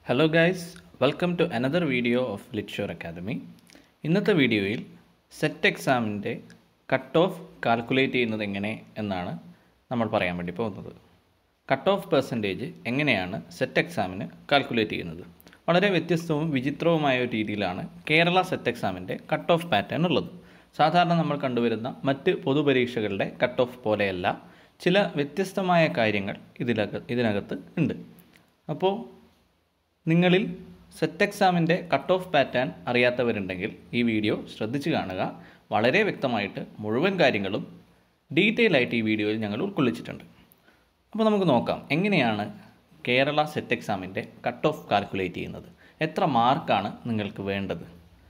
hello guys welcome to another video of litshore academy ഇന്നത്തെ വീഡിയോയിൽ set എക്സാമിൻ്റെ cut off calculate ചെയ്യുന്നത് എങ്ങനെ എന്നാണ് നമ്മൾ പറയാൻ വേണ്ടി പോകുന്നത് കട്ട് ഓഫ് പെർസെൻറ്റേജ് എങ്ങനെയാണ് സെറ്റ് എക്സാമിന് കാൽക്കുലേറ്റ് ചെയ്യുന്നത് വളരെ വ്യത്യസ്തവും വിചിത്രവുമായ ഒരു രീതിയിലാണ് കേരള സെറ്റ് എക്സാമിൻ്റെ കട്ട് ഓഫ് പാറ്റേൺ ഉള്ളത് സാധാരണ നമ്മൾ കണ്ടുവരുന്ന മറ്റ് പൊതുപരീക്ഷകളുടെ കട്ട് ഓഫ് പോലെയല്ല ചില വ്യത്യസ്തമായ കാര്യങ്ങൾ ഇതിലക ഇതിനകത്ത് ഉണ്ട് അപ്പോൾ നിങ്ങളിൽ സെറ്റ് എക്സാമിൻ്റെ കട്ട് ഓഫ് പാറ്റേൺ അറിയാത്തവരുണ്ടെങ്കിൽ ഈ വീഡിയോ ശ്രദ്ധിച്ച് കാണുക വളരെ വ്യക്തമായിട്ട് മുഴുവൻ കാര്യങ്ങളും ഡീറ്റെയിൽ ആയിട്ട് ഈ വീഡിയോയിൽ ഞങ്ങൾ ഉൾക്കൊള്ളിച്ചിട്ടുണ്ട് അപ്പോൾ നമുക്ക് നോക്കാം എങ്ങനെയാണ് കേരള സെറ്റ് എക്സാമിൻ്റെ കട്ട് ഓഫ് കാൽക്കുലേറ്റ് ചെയ്യുന്നത് എത്ര മാർക്കാണ് നിങ്ങൾക്ക് വേണ്ടത്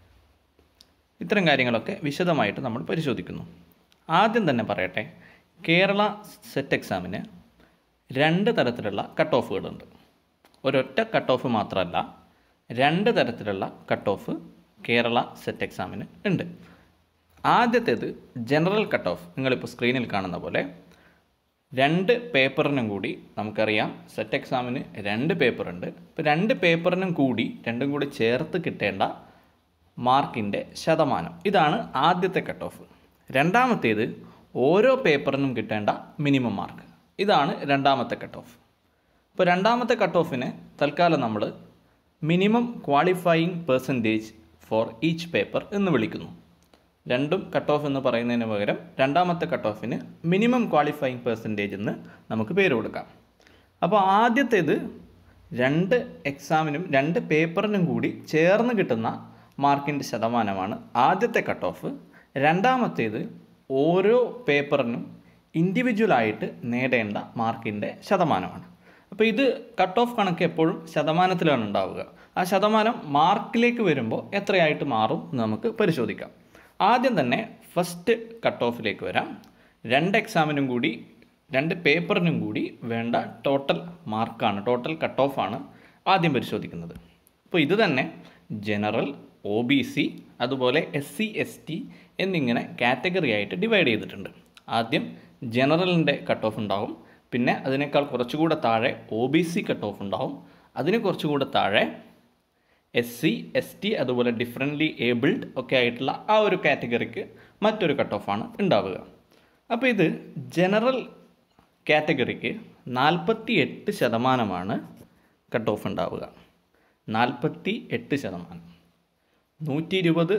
ഇത്തരം കാര്യങ്ങളൊക്കെ വിശദമായിട്ട് നമ്മൾ പരിശോധിക്കുന്നു ആദ്യം തന്നെ പറയട്ടെ കേരള സെറ്റ് എക്സാമിന് രണ്ട് തരത്തിലുള്ള കട്ട് ഓഫുകളുണ്ട് ഒരൊറ്റ കട്ട് ഓഫ് മാത്രമല്ല രണ്ട് തരത്തിലുള്ള കട്ട് ഓഫ് കേരള സെറ്റ് എക്സാമിന് ഉണ്ട് ആദ്യത്തേത് ജനറൽ കട്ട് ഓഫ് നിങ്ങളിപ്പോൾ സ്ക്രീനിൽ കാണുന്ന പോലെ രണ്ട് പേപ്പറിനും കൂടി നമുക്കറിയാം സെറ്റ് എക്സാമിന് രണ്ട് പേപ്പറുണ്ട് ഇപ്പോൾ രണ്ട് പേപ്പറിനും കൂടി രണ്ടും കൂടി ചേർത്ത് കിട്ടേണ്ട മാർക്കിൻ്റെ ശതമാനം ഇതാണ് ആദ്യത്തെ കട്ട് ഓഫ് രണ്ടാമത്തേത് ഓരോ പേപ്പറിനും കിട്ടേണ്ട മിനിമം മാർക്ക് ഇതാണ് രണ്ടാമത്തെ കട്ട് ഓഫ് ഇപ്പോൾ രണ്ടാമത്തെ കട്ട് ഓഫിന് തൽക്കാലം നമ്മൾ minimum qualifying percentage for each paper എന്ന് വിളിക്കുന്നു രണ്ടും കട്ട് ഓഫ് എന്ന് പറയുന്നതിന് പകരം രണ്ടാമത്തെ കട്ട് ഓഫിന് മിനിമം ക്വാളിഫയിങ് പെർസെൻറ്റേജ് എന്ന് നമുക്ക് പേര് കൊടുക്കാം അപ്പോൾ ആദ്യത്തേത് രണ്ട് എക്സാമിനും രണ്ട് പേപ്പറിനും കൂടി ചേർന്ന് കിട്ടുന്ന മാർക്കിൻ്റെ ശതമാനമാണ് ആദ്യത്തെ കട്ട് ഓഫ് രണ്ടാമത്തേത് ഓരോ പേപ്പറിനും ഇൻഡിവിജ്വലായിട്ട് നേടേണ്ട മാർക്കിൻ്റെ ശതമാനമാണ് അപ്പോൾ ഇത് കട്ട് ഓഫ് കണക്ക് എപ്പോഴും ശതമാനത്തിലാണ് ഉണ്ടാവുക ആ ശതമാനം മാർക്കിലേക്ക് വരുമ്പോൾ എത്രയായിട്ട് മാറും എന്ന് നമുക്ക് പരിശോധിക്കാം ആദ്യം തന്നെ ഫസ്റ്റ് കട്ട് ഓഫിലേക്ക് വരാം രണ്ട് എക്സാമിനും കൂടി രണ്ട് പേപ്പറിനും കൂടി വേണ്ട ടോട്ടൽ മാർക്കാണ് ടോട്ടൽ കട്ട് ഓഫാണ് ആദ്യം പരിശോധിക്കുന്നത് അപ്പോൾ ഇത് തന്നെ ജനറൽ ഒ ബി സി അതുപോലെ എസ് സി എസ് ടി എന്നിങ്ങനെ കാറ്റഗറി ആയിട്ട് ഡിവൈഡ് ചെയ്തിട്ടുണ്ട് ആദ്യം ജനറലിൻ്റെ കട്ട് ഓഫ് ഉണ്ടാവും പിന്നെ അതിനേക്കാൾ കുറച്ചുകൂടെ താഴെ O B C cut off ഉണ്ടാവും അതിന് കുറച്ചുകൂടെ താഴെ എസ് സി എസ് ടി അതുപോലെ ഡിഫറെൻ്റ്ലി ഏബിൾഡ് ഒക്കെ ആയിട്ടുള്ള ആ ഒരു കാറ്റഗറിക്ക് മറ്റൊരു കട്ട് ഓഫാണ് ഉണ്ടാവുക അപ്പോൾ ഇത് ജനറൽ കാറ്റഗറിക്ക് നാൽപ്പത്തി എട്ട് ശതമാനമാണ് കട്ട് ഓഫ് ഉണ്ടാവുക നാൽപ്പത്തി എട്ട് ശതമാനം നൂറ്റി ഇരുപത്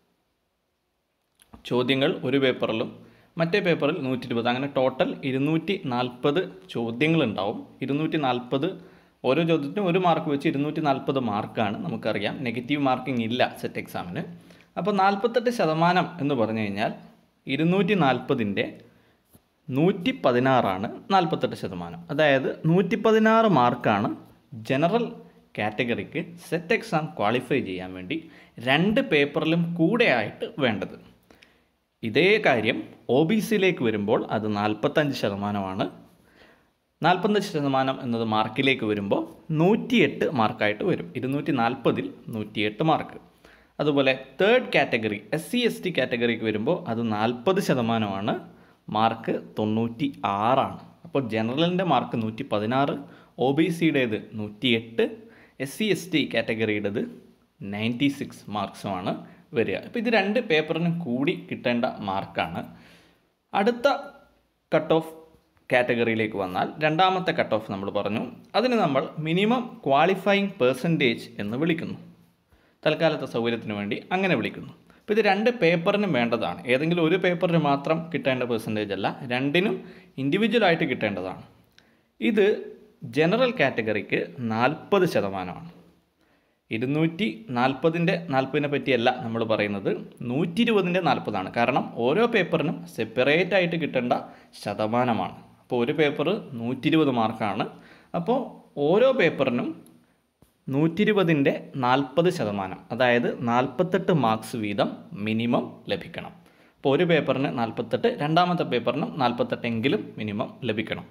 ചോദ്യങ്ങൾ ഒരു പേപ്പറിലും മറ്റേ പേപ്പറിൽ നൂറ്റി ഇരുപത് അങ്ങനെ ടോട്ടൽ ഇരുന്നൂറ്റി നാൽപ്പത് ചോദ്യങ്ങളുണ്ടാവും ഇരുന്നൂറ്റി നാൽപ്പത് ഓരോ ചോദ്യത്തിനും ഒരു മാർക്ക് വെച്ച് ഇരുന്നൂറ്റി നാൽപ്പത് മാർക്കാണ് നമുക്കറിയാം നെഗറ്റീവ് മാർക്കിംഗ് ഇല്ല സെറ്റ് എക്സാമിന് അപ്പോൾ നാൽപ്പത്തെട്ട് ശതമാനം എന്ന് പറഞ്ഞു കഴിഞ്ഞാൽ ഇരുന്നൂറ്റി നാൽപ്പതിൻ്റെ നൂറ്റി പതിനാറാണ് നാൽപ്പത്തെട്ട് ശതമാനം അതായത് നൂറ്റി പതിനാറ് മാർക്കാണ് ജനറൽ കാറ്റഗറിക്ക് സെറ്റ് എക്സാം ക്വാളിഫൈ ചെയ്യാൻ വേണ്ടി രണ്ട് പേപ്പറിലും കൂടെ ആയിട്ട് വേണ്ടത് ഇതേ കാര്യം ഒ ബി സിയിലേക്ക് വരുമ്പോൾ അത് നാൽപ്പത്തഞ്ച് ശതമാനമാണ് നാൽപ്പത്തഞ്ച് ശതമാനം എന്നത് മാർക്കിലേക്ക് വരുമ്പോൾ നൂറ്റിയെട്ട് മാർക്കായിട്ട് വരും ഇരുന്നൂറ്റി നാൽപ്പതിൽ നൂറ്റിയെട്ട് മാർക്ക് അതുപോലെ third category S C S T കാറ്റഗറിക്ക് വരുമ്പോൾ അത് നാൽപ്പത് ശതമാനമാണ് മാർക്ക് തൊണ്ണൂറ്റി ആറാണ് അപ്പോൾ ജനറലിൻ്റെ മാർക്ക് നൂറ്റി പതിനാറ് ഒ ബി സിയുടേത് നൂറ്റിയെട്ട് എസ് സി എസ് ടി കാറ്റഗറിയുടേത് നയൻറ്റി സിക്സ് മാർക്സുമാണ് വരിക അപ്പോൾ ഇത് രണ്ട് പേപ്പറിനും കൂടി കിട്ടേണ്ട മാർക്കാണ് അടുത്ത കട്ട് ഓഫ് കാറ്റഗറിയിലേക്ക് വന്നാൽ രണ്ടാമത്തെ കട്ട് ഓഫ് നമ്മൾ പറഞ്ഞു അതിന് നമ്മൾ മിനിമം ക്വാളിഫയിങ് പെർസെൻറ്റേജ് എന്ന് വിളിക്കുന്നു തൽക്കാലത്തെ സൗകര്യത്തിന് വേണ്ടി അങ്ങനെ വിളിക്കുന്നു അപ്പോൾ ഇത് രണ്ട് പേപ്പറിനും വേണ്ടതാണ് ഏതെങ്കിലും ഒരു പേപ്പറിന് മാത്രം കിട്ടേണ്ട പെർസെൻറ്റേജ് അല്ല രണ്ടിനും ഇൻഡിവിജ്വലായിട്ട് കിട്ടേണ്ടതാണ് ഇത് ജനറൽ കാറ്റഗറിക്ക് നാൽപ്പത് ശതമാനമാണ് ഇരുന്നൂറ്റി നാൽപ്പതിൻ്റെ നാൽപ്പതിനെ പറ്റിയല്ല നമ്മൾ പറയുന്നത് നൂറ്റി ഇരുപതിൻ്റെ നാൽപ്പതാണ് കാരണം ഓരോ പേപ്പറിനും സെപ്പറേറ്റ് ആയിട്ട് കിട്ടേണ്ട ശതമാനമാണ് അപ്പോൾ ഒരു പേപ്പർ നൂറ്റി ഇരുപത് മാർക്കാണ് അപ്പോൾ ഓരോ പേപ്പറിനും നൂറ്റി ഇരുപതിൻ്റെ നാൽപ്പത് ശതമാനം അതായത് നാൽപ്പത്തെട്ട് മാർക്സ് വീതം മിനിമം ലഭിക്കണം അപ്പോൾ ഒരു പേപ്പറിന് നാൽപ്പത്തെട്ട് രണ്ടാമത്തെ പേപ്പറിനും നാൽപ്പത്തെട്ടെങ്കിലും മിനിമം ലഭിക്കണം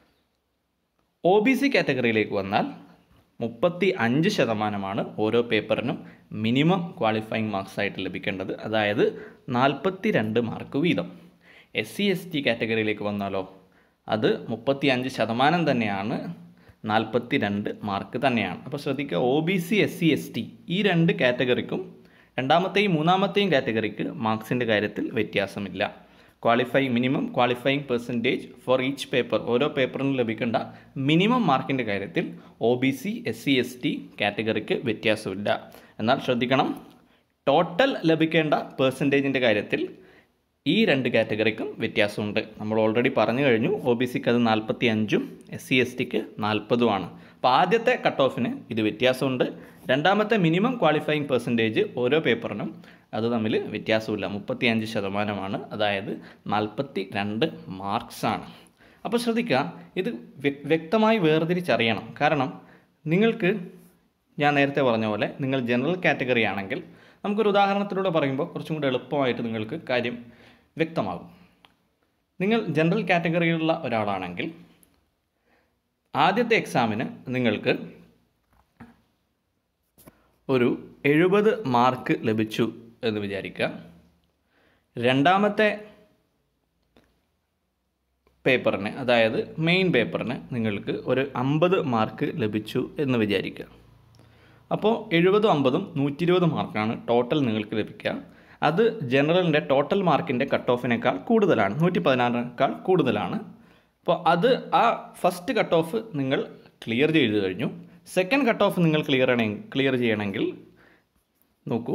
ഒ ബി സി കാറ്റഗറിയിലേക്ക് വന്നാൽ മുപ്പത്തി അഞ്ച് ശതമാനമാണ് ഓരോ പേപ്പറിനും മിനിമം ക്വാളിഫയിങ് മാർക്സ് ആയിട്ട് ലഭിക്കേണ്ടത് അതായത് നാൽപ്പത്തി രണ്ട് മാർക്ക് വീതം എസ് സി എസ് ടി കാറ്റഗറിയിലേക്ക് വന്നാലോ അത് മുപ്പത്തി അഞ്ച് ശതമാനം തന്നെയാണ് നാൽപ്പത്തി രണ്ട് മാർക്ക് തന്നെയാണ് അപ്പോൾ ശ്രദ്ധിക്കുക O B C S C S T ഈ രണ്ട് കാറ്റഗറിക്കും രണ്ടാമത്തെയും മൂന്നാമത്തെയും കാറ്റഗറിക്ക് മാർക്സിൻ്റെ കാര്യത്തിൽ വ്യത്യാസമില്ല qualify minimum qualifying percentage for each paper ഓരോ പേപ്പറിനും ലഭിക്കേണ്ട മിനിമം മാർക്കിൻ്റെ കാര്യത്തിൽ O B C S C S T category വ്യത്യാസമില്ല എന്നാൽ ശ്രദ്ധിക്കണം ടോട്ടൽ ലഭിക്കേണ്ട പെർസെൻറ്റേജിൻ്റെ കാര്യത്തിൽ ഈ രണ്ട് കാറ്റഗറിക്കും വ്യത്യാസമുണ്ട് നമ്മൾ ഓൾറെഡി പറഞ്ഞു കഴിഞ്ഞു ഒ ബി സിക്ക് അത് നാൽപ്പത്തി അഞ്ചും എസ് സി എസ് ടിക്ക് നാൽപ്പതുമാണ് അപ്പോൾ ആദ്യത്തെ കട്ട് ഓഫിന് ഇത് വ്യത്യാസമുണ്ട് രണ്ടാമത്തെ മിനിമം ക്വാളിഫയിങ് പെർസെൻറ്റേജ് ഓരോ പേപ്പറിനും അത് തമ്മിൽ വ്യത്യാസമില്ല മുപ്പത്തി അഞ്ച് ശതമാനമാണ് അതായത് നാൽപ്പത്തി രണ്ട് മാർക്സാണ് അപ്പോൾ ശ്രദ്ധിക്കുക ഇത് വ്യ- വ്യക്തമായി വേർതിരിച്ചറിയണം കാരണം നിങ്ങൾക്ക് ഞാൻ നേരത്തെ പറഞ്ഞ പോലെ നിങ്ങൾ ജനറൽ കാറ്റഗറി ആണെങ്കിൽ നമുക്കൊരു ഉദാഹരണത്തിലൂടെ പറയുമ്പോൾ കുറച്ചും കൂടി എളുപ്പമായിട്ട് നിങ്ങൾക്ക് കാര്യം വ്യക്തമാകും നിങ്ങൾ ജനറൽ കാറ്റഗറിയിലുള്ള ഒരാളാണെങ്കിൽ ആദ്യത്തെ എക്സാമിന് നിങ്ങൾക്ക് ഒരു എഴുപത് മാർക്ക് ലഭിച്ചു എന്ന് വിചാരിക്കുക രണ്ടാമത്തെ പേപ്പറിന് അതായത് മെയിൻ പേപ്പറിന് നിങ്ങൾക്ക് ഒരു അമ്പത് മാർക്ക് ലഭിച്ചു എന്ന് വിചാരിക്കുക അപ്പോൾ എഴുപതും അമ്പതും നൂറ്റി ഇരുപത് മാർക്കാണ് ടോട്ടൽ നിങ്ങൾക്ക് ലഭിക്കുക അത് ജനറലിൻ്റെ ടോട്ടൽ മാർക്കിൻ്റെ കട്ട് ഓഫിനേക്കാൾ കൂടുതലാണ് നൂറ്റി പതിനാറിനേക്കാൾ കൂടുതലാണ് അപ്പോൾ അത് ആ ഫസ്റ്റ് കട്ട് ഓഫ് നിങ്ങൾ ക്ലിയർ ചെയ്ത് കഴിഞ്ഞു സെക്കൻഡ് കട്ട് ഓഫ് നിങ്ങൾ ക്ലിയർ ക്ലിയർ ചെയ്യണമെങ്കിൽ നോക്കൂ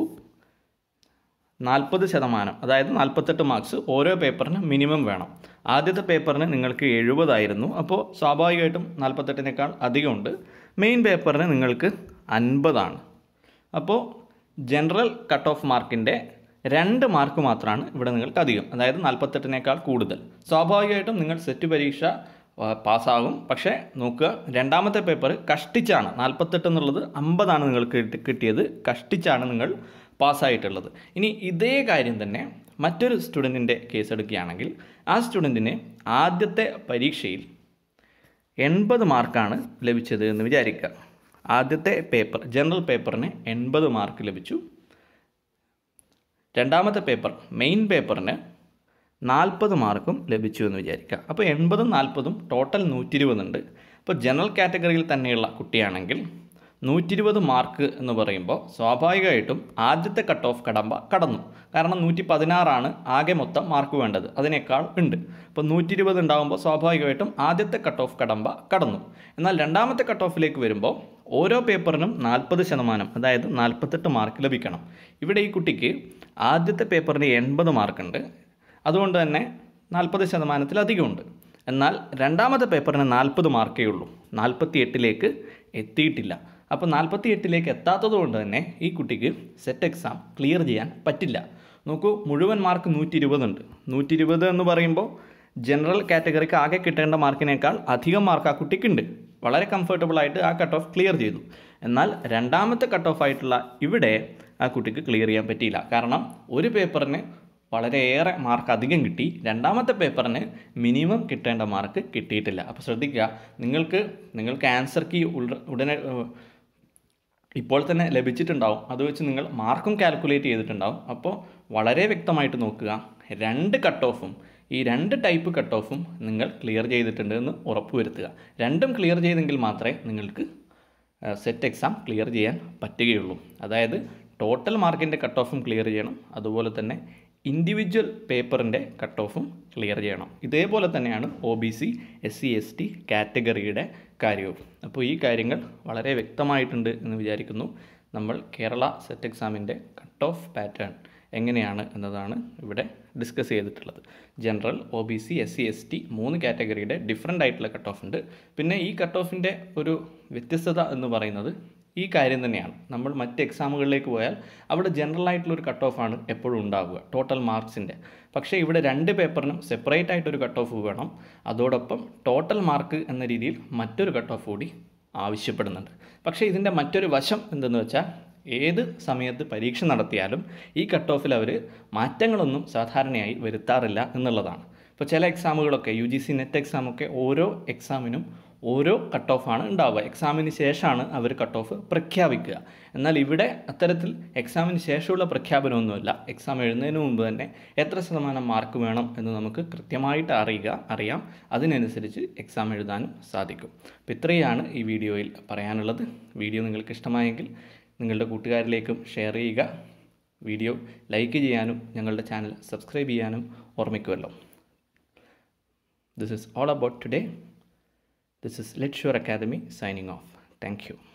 നാൽപ്പത് ശതമാനം അതായത് നാൽപ്പത്തെട്ട് മാർക്സ് ഓരോ പേപ്പറിന് മിനിമം വേണം ആദ്യത്തെ പേപ്പറിന് നിങ്ങൾക്ക് എഴുപതായിരുന്നു അപ്പോൾ സ്വാഭാവികമായിട്ടും നാൽപ്പത്തെട്ടിനേക്കാൾ അധികമുണ്ട് മെയിൻ പേപ്പറിന് നിങ്ങൾക്ക് അൻപതാണ് അപ്പോൾ ജനറൽ കട്ട് ഓഫ് മാർക്കിൻ്റെ രണ്ട് മാർക്ക് മാത്രമാണ് ഇവിടെ നിങ്ങൾക്ക് അധികം അതായത് നാൽപ്പത്തെട്ടിനേക്കാൾ കൂടുതൽ സ്വാഭാവികമായിട്ടും നിങ്ങൾ സെറ്റ് പരീക്ഷ ആ, പാസ്സാകും പക്ഷേ നോക്കുക രണ്ടാമത്തെ പേപ്പർ കഷ്ടിച്ചാണ് നാൽപ്പത്തെട്ട് എന്നുള്ളത് അമ്പതാണ് നിങ്ങൾക്ക് കിട്ടി- കിട്ടിയത് കഷ്ടിച്ചാണ് നിങ്ങൾ പാസ്സായിട്ടുള്ളത് ഇനി ഇതേ കാര്യം തന്നെ മറ്റൊരു സ്റ്റുഡൻറ്റിൻ്റെ കേസ് എടുക്കുകയാണെങ്കിൽ ആ സ്റ്റുഡൻറ്റിന് ആദ്യത്തെ പരീക്ഷയിൽ എൺപത് മാർക്കാണ് ലഭിച്ചത് എന്ന് വിചാരിക്കുക ആദ്യത്തെ പേപ്പർ ജനറൽ പേപ്പറിന് എൺപത് മാർക്ക് ലഭിച്ചു രണ്ടാമത്തെ പേപ്പർ മെയിൻ പേപ്പറിന് നാൽപ്പത് മാർക്കും ലഭിച്ചു എന്ന് വിചാരിക്കുക അപ്പോൾ എൺപതും നാൽപ്പതും ടോട്ടൽ നൂറ്റി ഇരുപതുണ്ട് അപ്പോൾ ജനറൽ കാറ്റഗറിയിൽ തന്നെയുള്ള കുട്ടിയാണെങ്കിൽ നൂറ്റി ഇരുപത് മാർക്ക് എന്ന് പറയുമ്പോൾ സ്വാഭാവികമായിട്ടും ആദ്യത്തെ കട്ട് ഓഫ് കടമ്പ കടന്നു കാരണം നൂറ്റി പതിനാറാണ് ആകെ മൊത്തം മാർക്ക് വേണ്ടത് അതിനേക്കാൾ ഉണ്ട് അപ്പോൾ നൂറ്റി ഇരുപത് ഉണ്ടാകുമ്പോൾ സ്വാഭാവികമായിട്ടും ആദ്യത്തെ കട്ട് ഓഫ് കടമ്പ കടന്നു എന്നാൽ രണ്ടാമത്തെ കട്ട് ഓഫിലേക്ക് വരുമ്പോൾ ഓരോ പേപ്പറിനും നാൽപ്പത് ശതമാനം അതായത് നാൽപ്പത്തെട്ട് മാർക്ക് ലഭിക്കണം ഇവിടെ ഈ കുട്ടിക്ക് ആദ്യത്തെ പേപ്പറിന് എൺപത് മാർക്കുണ്ട് അതുകൊണ്ട് തന്നെ നാൽപ്പത് ശതമാനത്തിലധികമുണ്ട് എന്നാൽ രണ്ടാമത്തെ പേപ്പറിന് നാൽപ്പത് മാർക്കേ ഉള്ളൂ നാൽപ്പത്തി എട്ടിലേക്ക് എത്തിയിട്ടില്ല അപ്പോൾ നാൽപ്പത്തി എട്ടിലേക്ക് എത്താത്തത് കൊണ്ട് തന്നെ ഈ കുട്ടിക്ക് സെറ്റ് എക്സാം ക്ലിയർ ചെയ്യാൻ പറ്റില്ല നോക്കൂ മുഴുവൻ മാർക്ക് നൂറ്റി ഇരുപതുണ്ട് നൂറ്റി ഇരുപത് എന്ന് പറയുമ്പോൾ ജനറൽ കാറ്റഗറിക്ക് ആകെ കിട്ടേണ്ട മാർക്കിനേക്കാൾ അധികം മാർക്ക് ആ കുട്ടിക്കുണ്ട് വളരെ കംഫർട്ടബിൾ ആയിട്ട് ആ കട്ട് ഓഫ് ക്ലിയർ ചെയ്തു എന്നാൽ രണ്ടാമത്തെ കട്ട് ഓഫ് ആയിട്ടുള്ള ഇവിടെ ആ കുട്ടിക്ക് ക്ലിയർ ചെയ്യാൻ പറ്റിയില്ല കാരണം ഒരു പേപ്പറിന് വളരെയേറെ മാർക്ക് അധികം കിട്ടി രണ്ടാമത്തെ പേപ്പറിന് മിനിമം കിട്ടേണ്ട മാർക്ക് കിട്ടിയിട്ടില്ല അപ്പോൾ ശ്രദ്ധിക്കുക നിങ്ങൾക്ക് നിങ്ങൾക്ക് ആൻസർ കീ ഉടനെ ഏഹ്, ഇപ്പോൾ തന്നെ ലഭിച്ചിട്ടുണ്ടാവും അത് വെച്ച് നിങ്ങൾ മാർക്കും കാൽക്കുലേറ്റ് ചെയ്തിട്ടുണ്ടാവും അപ്പോൾ വളരെ വ്യക്തമായിട്ട് നോക്കുക രണ്ട് കട്ട് ഓഫും ഈ രണ്ട് ടൈപ്പ് കട്ട് ഓഫും നിങ്ങൾ ക്ലിയർ ചെയ്തിട്ടുണ്ട് എന്ന് ഉറപ്പുവരുത്തുക രണ്ടും ക്ലിയർ ചെയ്തെങ്കിൽ മാത്രമേ നിങ്ങൾക്ക് സെറ്റ് എക്സാം ക്ലിയർ ചെയ്യാൻ പറ്റുകയുള്ളൂ അതായത് ടോട്ടൽ മാർക്കിൻ്റെ കട്ട് ഓഫും ക്ലിയർ ചെയ്യണം അതുപോലെ തന്നെ ഇൻഡിവിജ്വൽ പേപ്പറിൻ്റെ കട്ട് ഓഫും ക്ലിയർ ചെയ്യണം ഇതേപോലെ തന്നെയാണ് O B C S C S T കാറ്റഗറിയുടെ കാര്യവും അപ്പോൾ ഈ കാര്യങ്ങൾ വളരെ വ്യക്തമായിട്ടുണ്ട് എന്ന് വിചാരിക്കുന്നു നമ്മൾ കേരള സെറ്റ് എക്സാമിൻ്റെ കട്ട് ഓഫ് പാറ്റേൺ എങ്ങനെയാണ് എന്നതാണ് ഇവിടെ ഡിസ്കസ് ചെയ്തിട്ടുള്ളത് general O B C S C S T മൂന്ന് കാറ്റഗറിയുടെ ഡിഫറെൻ്റ് ആയിട്ടുള്ള കട്ട് ഓഫ് ഉണ്ട് പിന്നെ ഈ കട്ട് ഓഫിൻ്റെ ഒരു വ്യത്യസ്തത എന്ന് പറയുന്നത് ഈ കാര്യം തന്നെയാണ് നമ്മൾ മറ്റ് എക്സാമുകളിലേക്ക് പോയാൽ അവിടെ ജനറൽ ആയിട്ടുള്ള ഒരു കട്ട് ഓഫാണ് എപ്പോഴും ഉണ്ടാവുക ടോട്ടൽ മാർക്സിൻ്റെ പക്ഷേ ഇവിടെ രണ്ട് പേപ്പറിനും സെപ്പറേറ്റ് ആയിട്ടൊരു കട്ട് ഓഫ് വേണം അതോടൊപ്പം ടോട്ടൽ മാർക്ക് എന്ന രീതിയിൽ മറ്റൊരു കട്ട് ഓഫ് കൂടി ആവശ്യപ്പെടുന്നുണ്ട് പക്ഷേ ഇതിൻ്റെ മറ്റൊരു വശം എന്തെന്ന് വെച്ചാൽ ഏത് സമയത്ത് പരീക്ഷ നടത്തിയാലും ഈ കട്ട് ഓഫിൽ അവർ മാറ്റങ്ങളൊന്നും സാധാരണയായി വരുത്താറില്ല എന്നുള്ളതാണ് ഇപ്പോൾ ചില എക്സാമുകളൊക്കെ യു ജി സി നെറ്റ് എക്സാമൊക്കെ ഓരോ എക്സാമിനും ഓരോ കട്ട് ഓഫാണ് ഉണ്ടാവുക എക്സാമിന് ശേഷമാണ് അവർ കട്ട് ഓഫ് പ്രഖ്യാപിക്കുക എന്നാൽ ഇവിടെ അത്തരത്തിൽ എക്സാമിന് ശേഷമുള്ള പ്രഖ്യാപനമൊന്നുമല്ല എക്സാം എഴുതുന്നതിന് മുമ്പ് തന്നെ എത്ര ശതമാനം മാർക്ക് വേണം എന്ന് നമുക്ക് കൃത്യമായിട്ട് അറിയുക അറിയാം അതിനനുസരിച്ച് എക്സാം എഴുതാനും സാധിക്കും അപ്പോൾ ഇത്രയാണ് ഈ വീഡിയോയിൽ പറയാനുള്ളത് വീഡിയോ നിങ്ങൾക്ക് ഇഷ്ടമായെങ്കിൽ നിങ്ങളുടെ കൂട്ടുകാരിലേക്കും ഷെയർ ചെയ്യുക വീഡിയോ ലൈക്ക് ചെയ്യാനും ഞങ്ങളുടെ ചാനൽ സബ്സ്ക്രൈബ് ചെയ്യാനും ഓർമ്മിക്കുമല്ലോ this is all about today this is let sure academy signing off thank U